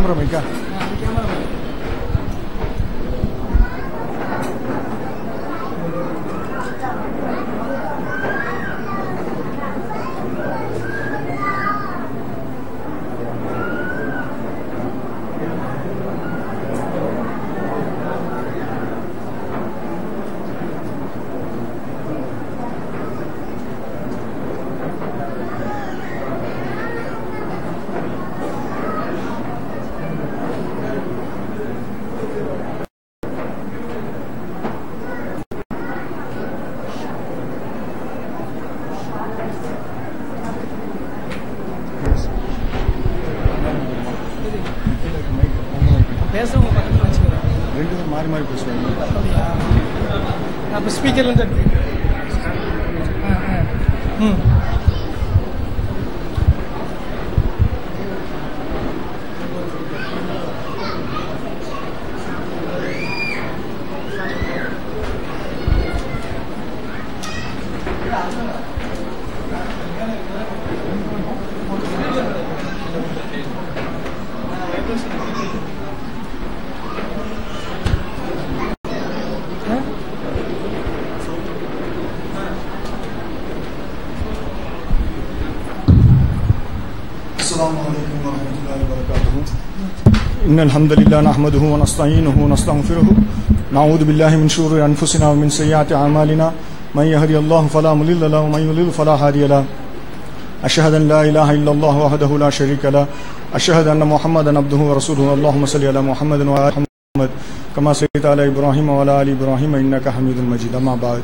Camera மைக்கா பேசுறவங்க பக்கத்தில் வச்சுக்கிறேன் ரெண்டு பேரும் மாறி மாறி பேசுவாங்க அப்படியா அப்போ ஸ்பீக்கர்லேருந்து எடுத்து ஆ ஆ ம் السلام عليكم ورحمة الله وبركاته إن الحمد لله نحمده ونستعينه ونستغفره نعوذ بالله من شرور أنفسنا ومن سيئات أعمالنا من يهدي الله فلا مضل له ومن يضلل فلا هادي له أشهد أن لا إله إلا الله وحده لا شريك له أشهد أن محمدا عبده ورسوله اللهم صل على محمد وعلى آل محمد كما صليت على إبراهيم وعلى آل إبراهيم إنك حميد مجيد أما بعد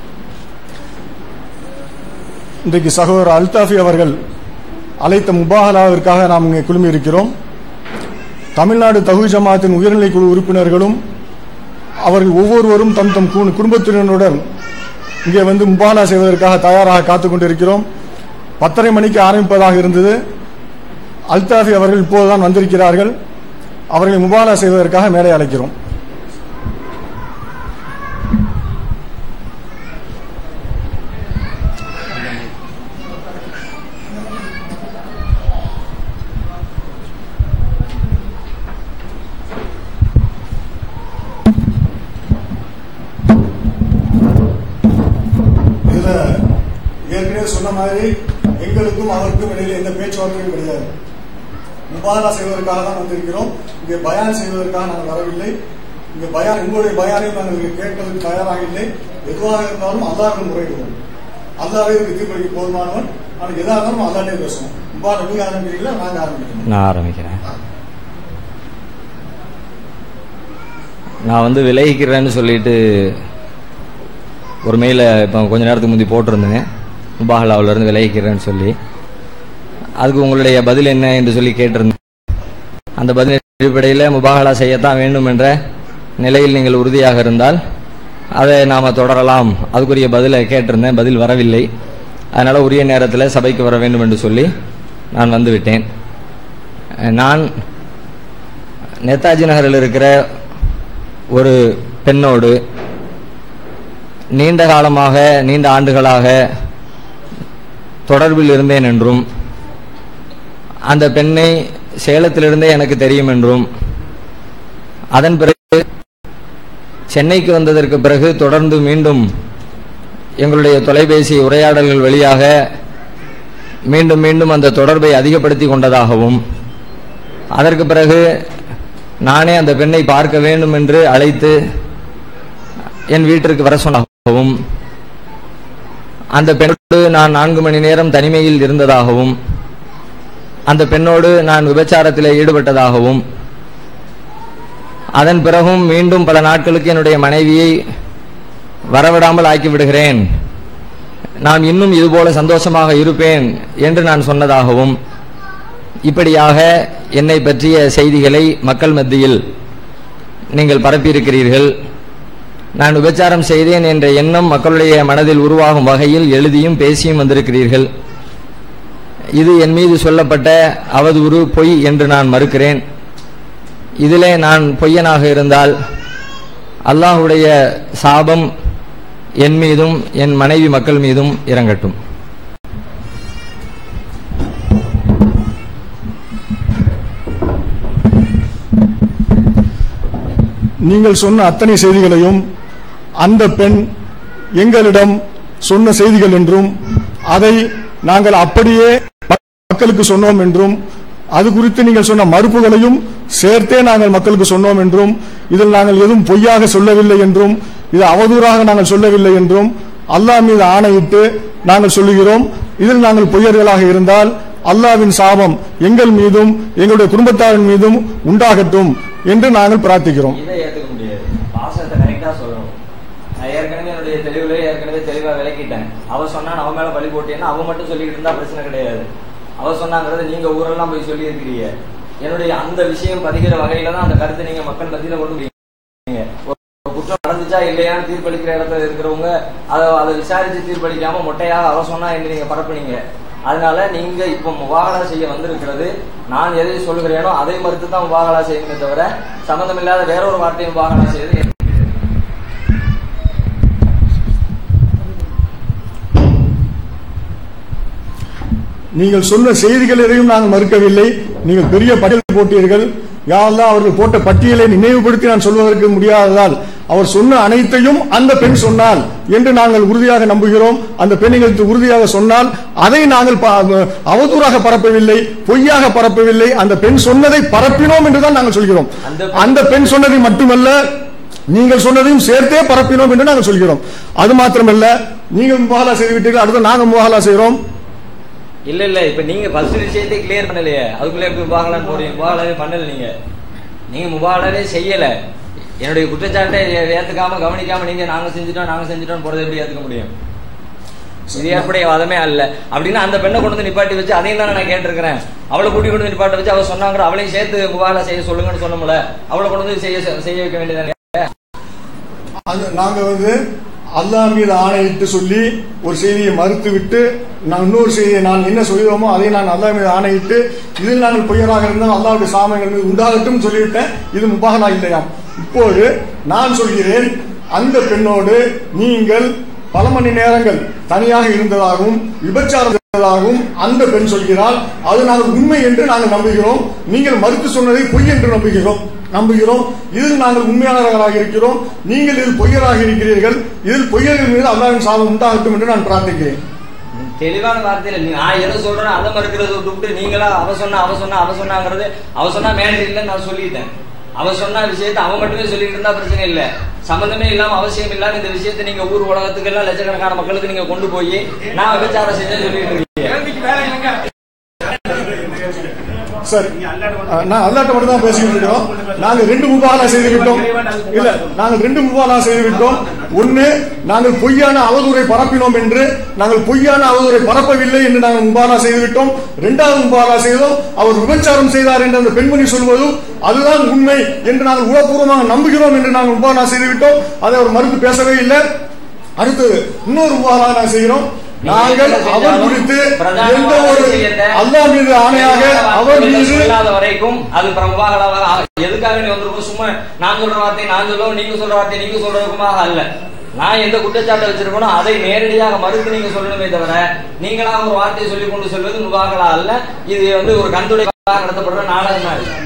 இன்றைக்கு சகோதரர் அல்தாஃபி அவர்கள் அழைத்த முபாகலாவிற்காக நாம் இங்கே குழுமி இருக்கிறோம் தமிழ்நாடு தகு ஜமாத்தின் உயர்நிலை குழு உறுப்பினர்களும் அவர்கள் ஒவ்வொருவரும் தம் தம் கு- குடும்பத்தினருடன் இங்கே வந்து முபாகலா செய்வதற்காக தயாராக காத்துக் கொண்டிருக்கிறோம் பத்தரை மணிக்கு ஆரம்பிப்பதாக இருந்தது அல்தாஃபி அவர்கள் இப்போதுதான் வந்திருக்கிறார்கள் அவர்களை முபாகலா செய்வதற்காக மேலே அழைக்கிறோம் இதுல ஏற்கனவே சொன்ன மாதிரி எங்களுக்கும் அவருக்கும் இடையில எந்த பேச்சுவார்த்தையும் கிடையாது முபாரா செய்வதற்காக தான் வந்திருக்கிறோம் இங்கே பயான் செய்வதற்காக நாங்கள் வரவில்லை இங்கே பயான் உங்களுடைய பயானையும் நாங்கள் கேட்பதற்கு தயாராக இல்லை எதுவாக இருந்தாலும் அல்லாஹ்விடம் முறையிடுவோம் அல்லாவே இதுக்கு தீர்ப்பளிக்க போதுமானவன் ஆனால் எதா இருந்தாலும் அல்லாட்டே பேசுவோம் முபாரா நீங்க ஆரம்பிக்கிறீங்களா நாங்க ஆரம்பிக்கிறோம் நான் ஆரம்பிக்கிறேன் நான் வந்து விலகிக்கிறேன்னு சொல்லிட்டு ஒரு மெயில இப்போ கொஞ்ச நேரத்துக்கு முந்தி போட்டிருந்தேன் முபாகலாவிலேருந்து விலகிக்கிறேன்னு சொல்லி அதுக்கு உங்களுடைய பதில் என்ன என்று சொல்லி கேட்டிருந்தேன் அந்த பதில் அடிப்படையில் முபாகலா செய்யத்தான் வேண்டும் என்ற நிலையில் நீங்கள் உறுதியாக இருந்தால் அதை நாம் தொடரலாம் அதுக்குரிய பதிலை கேட்டிருந்தேன் பதில் வரவில்லை அதனால் உரிய நேரத்தில் சபைக்கு வர வேண்டும் என்று சொல்லி நான் வந்து விட்டேன் நான் நேதாஜி நகரில் இருக்கிற ஒரு பெண்ணோடு நீண்ட காலமாக நீண்ட ஆண்டுகளாக தொடர்பில் இருந்தேன் என்றும் அந்த பெண்ணை சேலத்திலிருந்தே எனக்கு தெரியும் என்றும் அதன் பிறகு சென்னைக்கு வந்ததற்கு பிறகு தொடர்ந்து மீண்டும் எங்களுடைய தொலைபேசி உரையாடல்கள் வழியாக மீண்டும் மீண்டும் அந்த தொடர்பை அதிகப்படுத்தி கொண்டதாகவும் அதற்கு பிறகு நானே அந்த பெண்ணை பார்க்க வேண்டும் என்று அழைத்து என் வீட்டிற்கு வர சொன்னதாகவும் அந்த பெண்ணோடு நான் நான்கு மணி நேரம் தனிமையில் இருந்ததாகவும் அந்த பெண்ணோடு நான் விபச்சாரத்தில் ஈடுபட்டதாகவும் அதன் பிறகும் மீண்டும் பல நாட்களுக்கு என்னுடைய மனைவியை வரவிடாமல் ஆக்கி விடுகிறேன் நான் இன்னும் இதுபோல சந்தோஷமாக இருப்பேன் என்று நான் சொன்னதாகவும் இப்படியாக என்னை பற்றிய செய்திகளை மக்கள் மத்தியில் நீங்கள் பரப்பியிருக்கிறீர்கள் நான் விபச்சாரம் செய்தேன் என்ற எண்ணம் மக்களுடைய மனதில் உருவாகும் வகையில் எழுதியும் பேசியும் வந்திருக்கிறீர்கள் இது என் மீது சொல்லப்பட்ட அவதூறு பொய் என்று நான் மறுக்கிறேன் இதிலே நான் பொய்யனாக இருந்தால் அல்லாஹுடைய சாபம் என் மீதும் என் மனைவி மக்கள் மீதும் இறங்கட்டும் நீங்கள் சொன்ன அத்தனை செய்திகளையும் அந்த பெண் எங்களிடம் சொன்ன செய்திகள் என்றும் அதை நாங்கள் அப்படியே மக்களுக்கு சொன்னோம் என்றும் அது குறித்து நீங்கள் சொன்ன மறுப்புகளையும் சேர்த்தே நாங்கள் மக்களுக்கு சொன்னோம் என்றும் இதில் நாங்கள் எதுவும் பொய்யாக சொல்லவில்லை என்றும் இது அவதூறாக நாங்கள் சொல்லவில்லை என்றும் அல்லாஹ் மீது ஆணையிட்டு நாங்கள் சொல்லுகிறோம் இதில் நாங்கள் பொய்யர்களாக இருந்தால் அல்லாவின் சாபம் எங்கள் மீதும் எங்களுடைய குடும்பத்தாரின் மீதும் உண்டாகட்டும் என்று நாங்கள் பிரார்த்திக்கிறோம் இதை ஏத்துக்க முடியாது வாசகத்தை கரெக்டா சொல்லணும் நான் ஏற்கனவே என்னுடைய தெளிவுல ஏற்கனவே தெளிவா விளக்கிட்டேன் அவ சொன்னா அவன் மேல பழி போட்டேன்னா அவ மட்டும் சொல்லிக்கிட்டு இருந்தா பிரச்சனை கிடையாது அவ சொன்னாங்கிறது நீங்க ஊரெல்லாம் போய் சொல்லி இருக்கிறீங்க என்னுடைய அந்த விஷயம் பதிகிற வகையில தான் அந்த கருத்தை நீங்க மக்கள் மத்தியில கொண்டு போறீங்க ஒரு குற்றம் நடந்துச்சா இல்லையான்னு தீர்ப்பளிக்கிற இடத்துல இருக்கிறவங்க அதை அதை விசாரிச்சு தீர்ப்பளிக்காம மொட்டையாக அவ சொன்னா என்று நீங்க பரப்புனீங்க அதனால நீங்க இப்ப முபாகலா செய்ய வந்திருக்கிறது நான் எதை சொல்லுகிறேனோ அதை மறுத்து தான் முபாகலா செய்யுமே தவிர சம்பந்தமில்லாத வேற ஒரு வார்த்தையை முபாகலா செய்து நீங்கள் சொன்ன செய்திகள் எதையும் நாங்கள் மறுக்கவில்லை நீங்கள் பெரிய பட்டியல் போட்டீர்கள் யாரெல்லாம் அவர்கள் போட்ட பட்டியலை நினைவுபடுத்தி நான் சொல்வதற்கு முடியாததால் அவர் சொன்ன அனைத்தையும் அந்த பெண் சொன்னால் என்று நாங்கள் உறுதியாக நம்புகிறோம் அந்த பெண் எங்களுக்கு உறுதியாக சொன்னால் அதை நாங்கள் ப- அவதூறாக பரப்பவில்லை பொய்யாக பரப்பவில்லை அந்த பெண் சொன்னதை பரப்பினோம் என்றுதான் நாங்கள் சொல்கிறோம் அந்த- அந்த பெண் சொன்னதை மட்டுமல்ல நீங்கள் சொன்னதையும் சேர்த்தே பரப்பினோம் என்று நாங்கள் சொல்கிறோம் அது மாத்திரமல்ல நீங்கள் முபாகலா செய்து விட்டீர்கள் அடுத்து நாங்கள் முபாகலா செய்கிறோம் இல்ல இல்ல இப்ப நீங்க ஃபர்ஸ்ட் விஷயத்தை கிளியர் பண்ணலையே அதுக்குள்ள எப்படி முபாகலான்னு போறீங்க முபாகலாவே பண்ணல நீங்க நீங்க முபாகலாவே செய்யல என்னுடைய குற்றச்சாட்டை ஏ- ஏத்துக்காம கவனிக்காம நீங்க நாங்க செஞ்சுட்டோம் நாங்க செஞ்சுட்டோம் போறதை எப்படி ஏத்துக்க முடியும் இது ஏற்புடைய வாதமே அல்ல அப்படின்னா அந்த பெண்ணை கொண்டு வந்து நிப்பாட்டி வச்சு அதையும் தானே நான் கேட்டிருக்கிறேன் அவளை கூட்டி கொண்டு வந்து நிப்பாட்டி வச்சு அவ சொன்னாங்க அவளையும் சேர்த்து முபாகலா செய்ய சொல்லுங்கன்னு சொன்னோம்ல அவளை கொண்டு வந்து செய்ய செய்ய வைக்க வேண்டியதானே அது நாங்க வந்து அல்லாஹ் மீது ஆணையிட்டு சொல்லி ஒரு செய்தியை மறுத்துவிட்டு நான் இன்னொரு செய்தியை நான் என்ன சொல்கிறோமோ அதை நான் அல்லாஹ் மீது ஆணையிட்டு இதில் நாங்கள் பொய்யராக இருந்தால் அல்லாஹ்வுடைய சாமங்கள் மீது உண்டாகட்டும் சொல்லிவிட்டேன் இது முபாகலா இல்லையாம் இப்போது நான் சொல்கிறேன் அந்த பெண்ணோடு நீங்கள் பல மணி நேரங்கள் தனியாக இருந்ததாகவும் விபச்சாரம் செய்ததாகவும் அந்த பெண் சொல்கிறாள் அது நாங்கள் உண்மை என்று நாங்கள் நம்புகிறோம் நீங்கள் மறுத்து சொன்னதை பொய் என்று நம்புகிறோம் நம்புகிறோம் இதில் நாங்கள் உண்மையாளர்களாக இருக்கிறோம் நீங்கள் இதில் பொய்யராக இருக்கிறீர்கள் இதில் பொய்யர்கள் மீது அல்லாவின் சாபம் உண்டாகட்டும் என்று நான் பிரார்த்திக்கிறேன் தெளிவான வார்த்தையில நீ நான் எதை சொல்றேன் அதை மறுக்கிறத விட்டுவிட்டு நீங்களா அவ சொன்னா அவ சொன்னா அவ சொன்னாங்கிறது அவ சொன்னா மேனேஜர் இல்லைன்னு நான் சொல்லிட்டேன் அவ சொன்ன விஷயத்தை அவன் மட்டுமே சொல்லிட்டு இருந்தா பிரச்சனை இல்ல சம்பந்தமே இல்லாம அவசியம் இல்லாம இந்த விஷயத்தை நீங்க ஊர் உலகத்துக்கு எல்லாம் லட்சக்கணக்கான மக்களுக்கு நீங்க கொண்டு போய் நான் விபச்சாரம் செஞ்சேன்னு சொல்லிட்டு இருக்கீங்க கேள்விக்கு வேலை இல்லைங்க சார் அஹ், நான் அல்லாட்ட மட்டும் தான் பேசிக்கிட்டு இருக்கோம் நாங்கள் ரெண்டு முபாலா செய்து விட்டோம் இல்ல நாங்கள் ரெண்டு முபாலா செய்து விட்டோம் ஒண்ணு நாங்கள் பொய்யான அவதூறை பரப்பினோம் என்று நாங்கள் பொய்யான அவதூறை பரப்பவில்லை என்று நாங்கள் முபாலா செய்து விட்டோம் இரண்டாவது முபாலா செய்தோம் அவர் விபச்சாரம் செய்தார் என்று அந்த பெண்மணி சொல்வதும் அதுதான் உண்மை என்று நாங்கள் உளப்பூர்வமாக நம்புகிறோம் என்று நாங்கள் முபாலா செய்து விட்டோம் அதை அவர் மறுத்து பேசவே இல்லை அடுத்தது இன்னொரு முபாலா நான் செய்கிறோம் நாங்கள் அவர் குறித்து எந்த ஒரு அல்லாஹ் மீது ஆணையாக அவர் மீது இல்லாத வரைக்கும் அது பிரபாகலாக எதுக்காக நீ வந்திருக்கோம் சும்மா நான் சொல்ற வார்த்தை நான் சொல்லுவோம் நீங்க சொல்ற வார்த்தை நீங்க சொல்றதுக்குமாக அல்ல நான் எந்த குற்றச்சாட்டை வச்சிருக்கனோ அதை நேரடியாக மறுத்து நீங்க சொல்லணுமே தவிர நீங்களாக ஒரு வார்த்தையை சொல்லி கொண்டு சொல்வது முபாகலா அல்ல இது வந்து ஒரு கண்துடை நடத்தப்படுற நாடகம் தான் இது.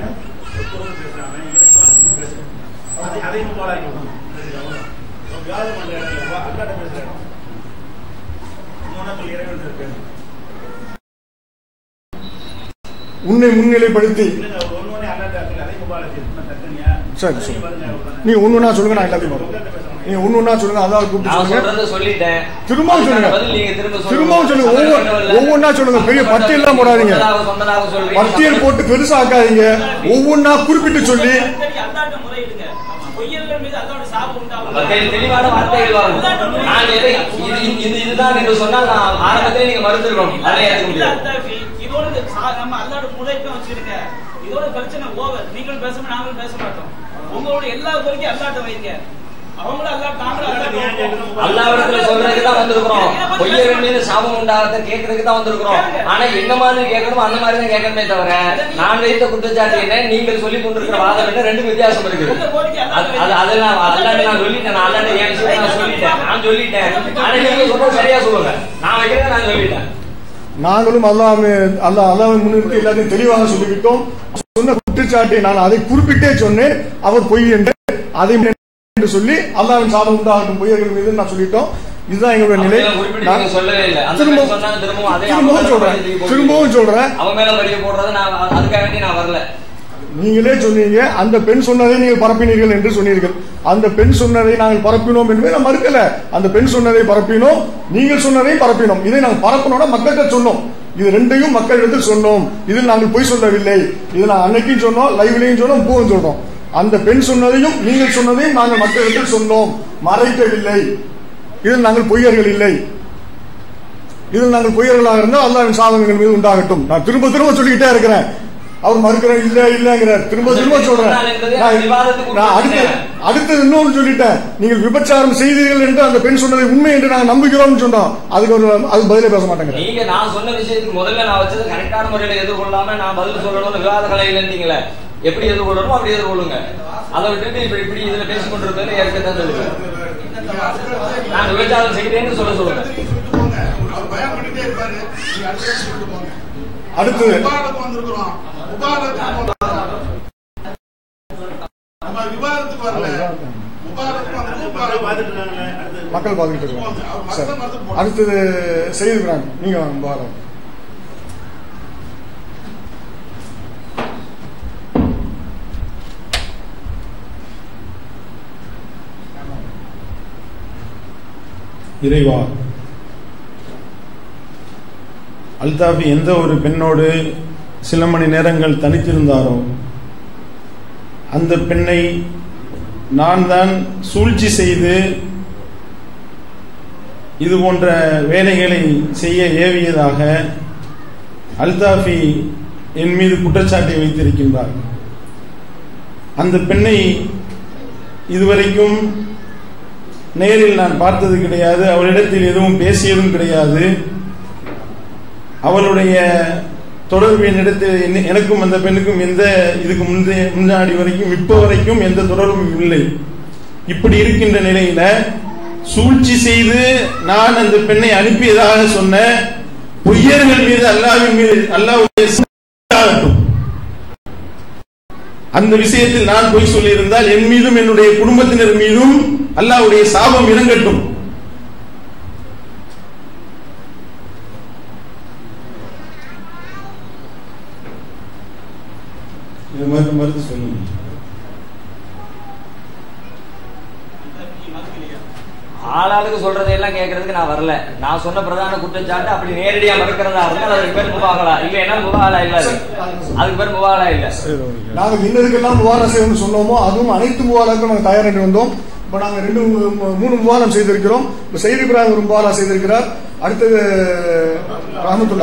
உன்னை முன்னிலைப்படுத்தி சரி சரி நீ ஒண்ணுனா சொல்லுங்க நான் எல்லாத்தையும் வரும் நீ ஒண்ணுனா சொல்லுங்க அதாவது கூப்பிட்டு நான் சொல்லுங்க சொல்றதை சொல்லிட்டேன் திரும்பவும் சொல்லுங்க அதுக்கான பதில் நீங்க திரும்ப சொல்லணும். திரும்பவும் சொல்லுங்க ஒவ்வொரு ஒவ்வொன்னா சொல்லுங்க பெரிய பட்டியல்லாம் போடாதீங்க சொன்னதாக சொன்னதாக சொல்றீங்க. பட்டியல் போட்டு பெருசாக்காதீங்க ஒவ்வொன்னா குறிப்பிட்டு சொல்லி அல்லாட்ட முறையிடுங்க பொய்யர்கள் மீது அல்லாவோட சாபம் உண்டாகும் அப்ப தெளி- தெளிவான வார்த்தைகள் வரும் நான் எதை இது இது இதுதான் என்று சொன்னால் நான் ஆரம்பத்திலே நீங்க மறுத்திருக்கணும் அதை ஏற்க முடியாது இதோட இந்த சா- நம்ம அல்லாட முறைக்கும் வச்சிருக்க இதோட பிரச்சனை ஓவர் நீங்களும் பேசணும் நாங்களும் பேச மாட்டோம் உங்களோட எல்லா கோரிக்கையும் அல்லாட்ட வைங்க அவங்களும் அல்லா நாங்களும் அல்லாட்ட அல்லாவிடத்துல சொல்றதுக்கு தான் வந்திருக்கிறோம் பொய்யர்கள் மீது சாபம் உண்டாகிறத கேட்கறதுக்கு தான் வந்திருக்கிறோம் ஆனா என்ன மாதிரி கேட்கணுமோ அந்த மாதிரி தான் கேட்கணுமே தவிர நான் வைத்த குற்றச்சாட்டு என்ன நீங்கள் சொல்லி கொண்டிருக்கிற வாதம் என்ன ரெண்டு வித்தியாசம் இருக்குது அது அது- அதெல்லாம் அதெல்லாம் நான் சொல்லிட்டேன் நான் அல்லாட்ட என் விஷயத்தை நான் சொல்லிட்டேன் நான் சொல்லிட்டேன் ஆனா நீங்க சொல்றது சரியா சொல்லுங்க நான் வைக்கிறத நான் சொல்லிட்டேன் நாங்களும் அல்லாஹ் அல்லாஹ் அல்லாஹ் முன்னிறுத்தி எல்லாத்தையும் தெளிவாக சொல்லிவிட்டோம் சொன்ன குற்றச்சாட்டை நான் அதை குறிப்பிட்டே சொன்னேன் அவர் பொய் என்று அதை என்று சொல்லி அல்லாவின் சாதம் உண்டாகட்டும் பொய்யர்கள் மீது நான் சொல்லிட்டோம் இதுதான் எங்களுடைய நிலை அப்படிலாம் குறிப்பிட்டு நான் நீங்க சொல்லவே இல்லை. அந்த திரும்ப- மாதிரி சொன்னாங்க, திரும்பவும் அதே திரும்பவும் அவங்க மேல சொல்றேன் பழிய தூக்கி திரும்பவும் சொல்றேன் அவன் மேல பழிய போடுறது நான் அதுக்காக வேண்டி நான் வரல நீங்களே சொன்னீங்க அந்த பெண் சொன்னதை நீங்கள் பரப்பினீர்கள் என்று சொன்னீர்கள் அந்த பெண் சொன்னதை நாங்கள் பரப்பினோம் என்பதை நான் மறுக்கல அந்த பெண் சொன்னதை பரப்பினோம் நீங்கள் சொன்னதை பரப்பினோம் இதை நாங்கள் பரப்பனோட மக்கள்கிட்ட சொன்னோம் இது ரெண்டையும் மக்களிடத்தில் சொன்னோம் இதில் நாங்கள் பொய் சொல்லவில்லை இது நான் அன்னைக்கும் சொன்னோம் லைவ்லையும் சொன்னோம் பூவும் சொல்றோம் அந்த பெண் சொன்னதையும் நீங்கள் சொன்னதையும் நாங்கள் மக்களிடத்தில் சொன்னோம் மறைக்கவில்லை இதில் நாங்கள் பொய்யர்கள் இல்லை இதில் நாங்கள் பொய்யர்களாக இருந்தால் அல்லாவின் சாதனங்கள் மீது உண்டாகட்டும் நான் திரும்ப திரும்ப சொல்லிக்கிட்டே இருக்கிறேன் அவர் மறுக்கிறேன் இல்ல இல்லங்கிறார் திரும்ப திரும்ப சொல்றேன் நான் நான் அடுத்து அடுத்தது இன்னொன்று சொல்லிட்டேன் நீங்கள் விபச்சாரம் செய்தீர்கள் என்று அந்த பெண் சொன்னதை உண்மை என்று நாங்கள் நம்புகிறோம்னு சொன்னோம் அதுக்கு ஒரு அது பதிலே பேச மாட்டேங்க நீங்க நான் சொன்ன விஷயத்துக்கு முதல்ல நான் வச்சது கரெக்டான முறையில எதிர்கொள்ளாம நான் பதில் சொல்லணும்னு விவாத கலை இல்லைன்றீங்களே எப்படி எதிர்கொள்ளணுமோ அப்படி எதிர்கொள்ளுங்க அதை விட்டுட்டு இப்படி இப்படி இதுல பேசிக் கொண்டிருப்பதில் ஏற்கத்தான் சொல்லுங்க நான் விபச்சாரம் செய்கிறேன்னு சொல்ல சொல்லுங்க அவர் பயம் பண்ணிட்டே இருப்பாரு நீங்க அடுத்த சொல்லிட்டு போங்க அடுத்தது விவாதத்துக்கு வந்திருக்கிறோம் விவாதத்துக்கு நம்ம விவாதத்துக்கு வரல விவாதத்துக்கு வந்திருக்கோம் விவாதம் மக்கள் பார்த்துக்கிட்டு இருக்காங்க சரி அடுத்தது செய்திருக்கிறாங்க நீங்க வாங்க, பாருங்க இறைவா அல்தாஃபி எந்த ஒரு பெண்ணோடு சில மணி நேரங்கள் தனித்திருந்தாரோ அந்த பெண்ணை நான் தான் சூழ்ச்சி செய்து இது போன்ற வேலைகளை செய்ய ஏவியதாக அல்தாஃபி என் மீது குற்றச்சாட்டை வைத்திருக்கின்றார் அந்த பெண்ணை இதுவரைக்கும் நேரில் நான் பார்த்தது கிடையாது அவளிடத்தில் எதுவும் பேசியதும் கிடையாது அவளுடைய தொடர்பு என்னிடத்தில் என்ன- எனக்கும் அந்த பெண்ணுக்கும் எந்த இதுக்கு முந்தைய முன்னாடி வரைக்கும் இப்ப வரைக்கும் எந்த தொடர்பும் இல்லை இப்படி இருக்கின்ற நிலையில சூழ்ச்சி செய்து நான் அந்த பெண்ணை அனுப்பியதாக சொன்ன பொய்யர்கள் மீது அல்லாவின் மீது அல்லாவுடைய சாபம் அந்த விஷயத்தில் நான் பொய் சொல்லியிருந்தால் என் மீதும் என்னுடைய குடும்பத்தினர் மீதும் அல்லாவுடைய சாபம் இறங்கட்டும் இது மறுத்து மறுத்து சொல்லுங்க ஆளாளுக்கு சொல்றதையெல்லாம் கேட்கறதுக்கு நான் வரல நான் சொன்ன பிரதான குற்றச்சாட்டு அப்படி நேரடியா மறுக்கிறதா இருந்தால் அதுக்கு பேர் முபாகலா இல்லைன்னா முபாகலா இல்ல அது. அதுக்கு பேர் முபாகலா இல்ல நாங்கள் இன்னதுக்கெல்லாம் முவாரம் செய்யணும்னு சொன்னோமோ அதுவும் அனைத்து முவாராக்கும் நாங்கள் தயாரிட்டு வந்தோம் இப்போ நாங்கள் ரெண்டு மூ- மூணு முவாரம் செய்திருக்கிறோம் இப்போ செய்தி இப்ராஹிம் ஒரு முவாரா செய்திருக்கிறார் அடுத்தது ரஹமத்துல்லா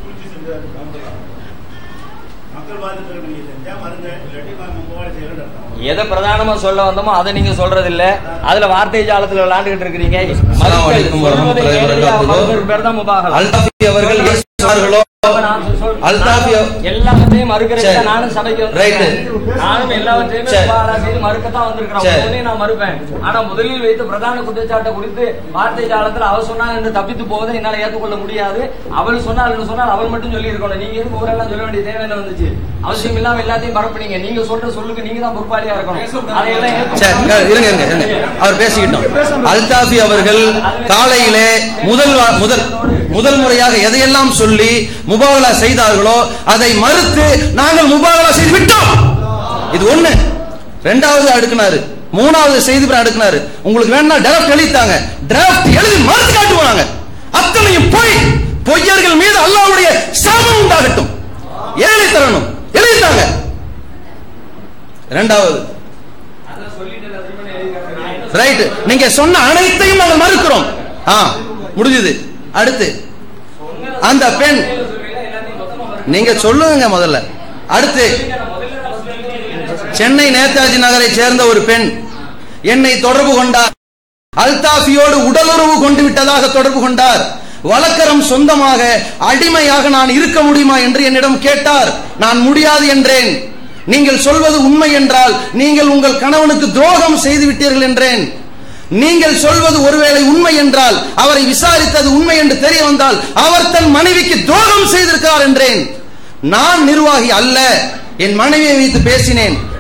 மக்கள் பாதிப்பு நீங்க செஞ்சா மருங்க இல்லாட்டி மூவாயிரம் செய்யணும் அர்த்தம் எதை பிரதானமா சொல்ல வந்தோமோ அதை நீங்க சொல்றது இல்ல அதுல வார்த்தை ஜாலத்துல விளையாண்டுகிட்டு இருக்கிறீங்க அஸ்ஸலாமு அலைக்கும் வரஹ்மத்துல்லாஹி வபரகாத்துஹு. மறுப்பதற்கு பேர் தான் முபாகலா அல்தாஃபி அவர்கள் ஏன் சொன்னார்களோ நான் சொல்- அல்தாஃபி அவ- எல்லாவற்றையும் மறுக்கிறேன் சரி. நானும் சபைக்கு Right. வந்திருக்கேன் நானும் எல்லாவற்றையுமே சரி. முபாகலா செய்து மறுக்கத்தான் வந்திருக்கிறேன் சரி. உடனே நான் மறுப்பேன் ஆனா முதலில் வைத்து பிரதான குற்றச்சாட்டை குறித்து வார்த்தை ஜாலத்துல அவ சொன்னாங்க என்று தப்பித்து போவதை என்னால ஏற்றுக்கொள்ள முடியாது அவள் சொன்னால் என்று சொன்னால் அவள் மட்டும் சொல்லி இருக்கணும் நீங்க எதுக்கு ஊரெல்லாம் சொல்ல வேண்டிய தேவை என்ன வந்துச்சு அவசியம் இல்லாம எல்லாத்தையும் பரப்புனீங்க நீங்க சொல்ற சொல்லுக்கு நீங்க தான் பொறுப்பாளியா இருக்கணும் அதையெல்லாம் ஏத்துக்கணும். சரி க- இருங்க இருங்க இருங்க அவர் பேசிக்கிட்டோம் அல்தாஃபி அவர்கள் காலையிலே முதல் வா- முதல் முதல் முறையாக எதையெல்லாம் சொல்லி முபாகலா செய்தார்களோ அதை மறுத்து நாங்கள் முபாகலா செய்து விட்டோம் இது ஒண்ணு ரெண்டாவது அடுக்குனாரு மூணாவது செய்தி பிறகு அடுக்குனாரு உங்களுக்கு வேணா டிராஃப்ட் எழுதித்தாங்க டிராஃப்ட் எழுதி மறுத்து காட்டுவாங்க அத்தனையும் பொய் பொய்யர்கள் மீது அல்லாஹ்வுடைய சாபம் உண்டாகட்டும் எழுதி தரணும் எழுதித்தாங்க இரண்டாவது அதான் சொல்லிட்டு நான் திரும்ப எழுதி காட்டுறேன். நான் என்ன ரைட் நீங்க சொன்ன அனைத்தையும் நாங்கள் மறுக்கிறோம் ஆ முடிஞ்சது அடுத்து அந்த பெண் நீங்க சொல்லுங்க முதல்ல அடுத்து சென்னை நேதாஜி நகரை சேர்ந்த ஒரு பெண் என்னை தொடர்பு கொண்டார் அல்தாஃபியோடு உடலுறவு கொண்டு விட்டதாக தொடர்பு கொண்டார் வழக்கரம் சொந்தமாக அடிமையாக நான் இருக்க முடியுமா என்று என்னிடம் கேட்டார் நான் முடியாது என்றேன் நீங்கள் சொல்வது உண்மை என்றால் நீங்கள் உங்கள் கணவனுக்கு துரோகம் செய்து விட்டீர்கள் என்றேன் நீங்கள் சொல்வது ஒருவேளை உண்மை என்றால் அவரை விசாரித்தது உண்மை என்று தெரிய வந்தால் அவர் தன் மனைவிக்கு துரோகம் செய்திருக்கிறார் என்றேன் நான் நிர்வாகி அல்ல என் மனைவியை வைத்து பேசினேன்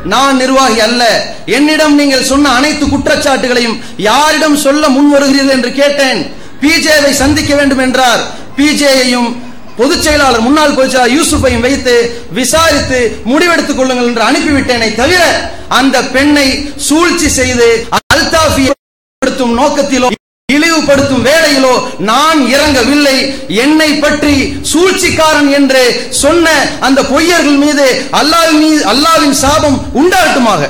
நான் நிர்வாகி அல்ல என்னிடம் நீங்கள் சொன்ன அனைத்து குற்றச்சாட்டுகளையும் யாரிடம் சொல்ல முன் வருகிறீர்கள் என்று கேட்டேன் பிஜேவை சந்திக்க வேண்டும் என்றார் பிஜேயையும் பொதுச் செயலாளர் முன்னாள் பொதுச் செயலாளர் யூசுஃபையும் வைத்து விசாரித்து முடிவெடுத்துக் கொள்ளுங்கள் என்று அனுப்பிவிட்டேனே தவிர அந்த பெண்ணை சூழ்ச்சி செய்து அல்தாஃபியை படுத்தும் நோக்கத்திலோ இழிவுபடுத்தும் வேளையிலோ நான் இறங்கவில்லை என்னை பற்றி சூழ்ச்சிக்காரன் என்று சொன்ன அந்த பொய்யர்கள் மீது அல்லாஹ்வின் மீது அல்லாவின் சாபம் உண்டாகட்டுமாக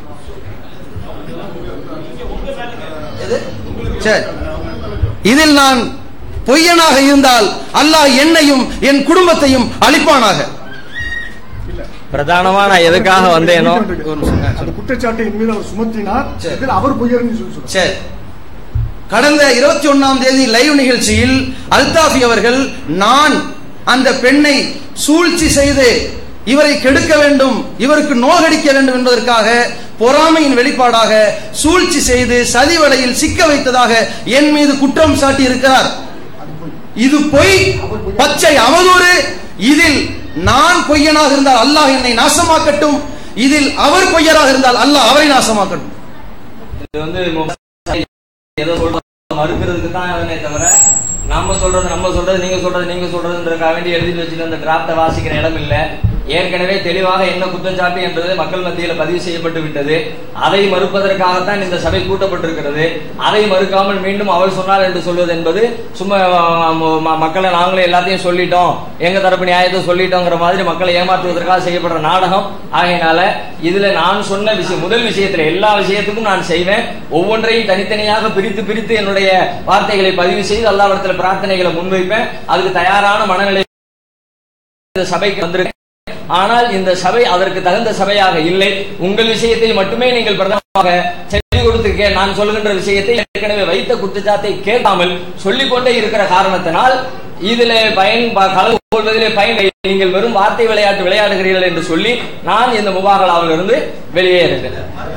சரி இதில் நான் பொய்யனாக இருந்தால் அல்லாஹ் என்னையும் என் குடும்பத்தையும் அழிப்பானாக பிரதானமா நான் எதுக்காக வந்தேனோ அந்த குற்றச்சாட்டை என் மீது அவர் சுமத்தினார் சரி. இதில் அவர் பொய்யர்னு சொல்லி சொல்றார் சரி கடந்த இருபத்தி ஒன்னாம் தேதி லைவ் நிகழ்ச்சியில் அல்தாஃபி அவர்கள் நான் அந்த பெண்ணை சூழ்ச்சி செய்து இவரை கெடுக்க வேண்டும் இவருக்கு நோகடிக்க வேண்டும் என்பதற்காக பொறாமையின் வெளிப்பாடாக சூழ்ச்சி செய்து சதிவலையில் சிக்க வைத்ததாக என் மீது குற்றம் சாட்டி இருக்கிறார் இது பொய் பச்சை அவதூறு இதில் நான் பொய்யனாக இருந்தால் அல்லாஹ் என்னை நாசமாக்கட்டும் இதில் அவர் பொய்யராக இருந்தால் அல்லாஹ் அவரை நாசமாக்கட்டும் இது வந்து மொபைல் ஏதோ சொல்றது மறுக்கிறதுக்கு தான் அவனே தவிர நம்ம சொல்றது நம்ம சொல்றது நீங்க சொல்றது நீங்க சொல்றதுன்றதுக்காக வேண்டி எழுதி வச்சுட்டு அந்த டிராப்டை வாசிக்கிற இடம் இல்ல ஏற்கனவே தெளிவாக என்ன குற்றச்சாட்டு என்பது மக்கள் மத்தியில் பதிவு செய்யப்பட்டு விட்டது அதை மறுப்பதற்காகத்தான் இந்த சபை கூட்டப்பட்டிருக்கிறது அதை மறுக்காமல் மீண்டும் அவர் சொன்னார் என்று சொல்வது என்பது சும்மா அஹ், ம- மக்களை நாங்களே எல்லாத்தையும் சொல்லிட்டோம் எங்க தரப்பு நியாயத்தை சொல்லிட்டோங்கிற மாதிரி மக்களை ஏமாற்றுவதற்காக செய்யப்படுற நாடகம் ஆகையினால இதுல நான் சொன்ன விஷயம் முதல் விஷயத்துல எல்லா விஷயத்துக்கும் நான் செய்வேன் ஒவ்வொன்றையும் தனித்தனியாக பிரித்து பிரித்து என்னுடைய வார்த்தைகளை பதிவு செய்து அல்லாவிடத்துல பிரார்த்தனைகளை முன்வைப்பேன் அதுக்கு தயாரான மனநிலை இந்த சபைக்கு வந்திருக்கேன் ஆனால் இந்த சபை அதற்கு தகுந்த சபையாக இல்லை உங்கள் விஷயத்தை மட்டுமே நீங்கள் பிரதமமாக செவி கொடுத்து கே- நான் சொல்கின்ற விஷயத்தை ஏற்கனவே வைத்த குற்றச்சாட்டை கேட்காமல் சொல்லிக் கொண்டே இருக்கிற காரணத்தினால் இதிலே பயன் ப- கலந்து கொள்வதிலே பயன் இல்லை. நீங்கள் வெறும் வார்த்தை விளையாட்டு விளையாடுகிறீர்கள் என்று சொல்லி நான் இந்த முபாகலாவில் இருந்து வெளியேறுகிறேன்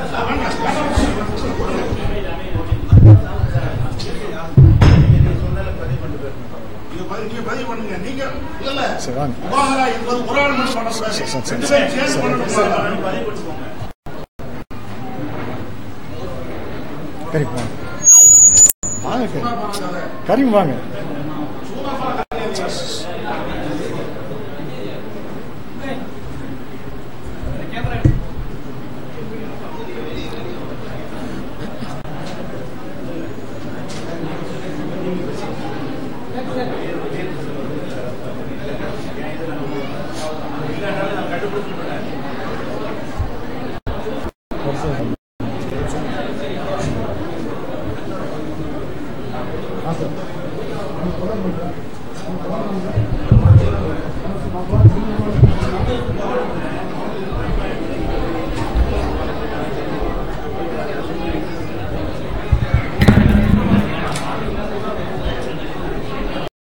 நீங்க பதிவு நீங்க பதிவு பண்ணுங்க நீங்க இல்ல இல்ல சரி, வாங்க. முபாகரா என்பது ஒரு ஆள் மட்டும் பண்ணக்கூடாது சரி, சரி, ரெண்டு சரி. பேரும் சேர்ந்து சரி, பண்ணணும் சரி. பதிவு வச்சுக்கோங்க கரீம் வாங்க வாங்க கரீம். கரீம் வாங்க இல்லாட்டாலும் நான் கட்டுப்படுத்த